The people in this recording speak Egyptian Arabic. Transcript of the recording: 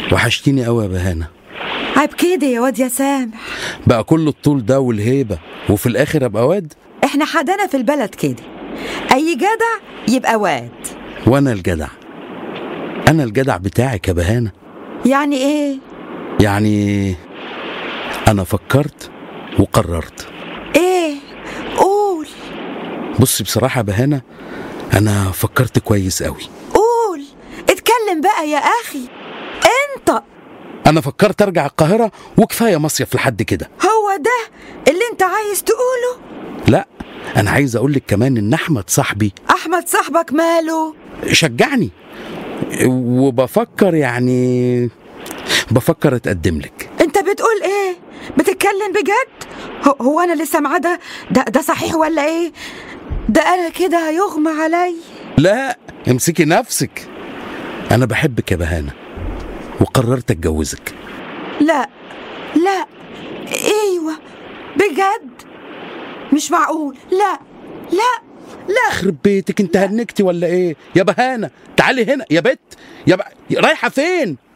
وحشتيني قوي يا بهانه عيب كده يا واد يا سامح بقى كل الطول ده والهيبه وفي الاخر ابقى واد احنا حدانا في البلد كده اي جدع يبقى واد وانا الجدع انا الجدع بتاعك يا بهانه يعني ايه يعني انا فكرت وقررت ايه قول بصي بصراحه يا بهانه انا فكرت كويس قوي قول اتكلم بقى يا اخي انت انا فكرت ارجع القاهره وكفايه مصيف لحد كده هو ده اللي انت عايز تقوله لا انا عايز اقول لك كمان ان احمد صاحبي احمد صاحبك ماله شجعني وبفكر يعني بفكر اتقدم لك انت بتقول ايه بتتكلم بجد هو, هو انا لسه معاه ده ده ده صحيح ولا ايه ده انا كده هيغمى علي لا امسكي نفسك انا بحبك يا بهانه وقررت اتجوزك لا لا ايوه بجد مش معقول لا لا لا يخرب بيتك انت هنكتي ولا ايه يا بهانه تعالي هنا يا بت يا ب... رايحه فين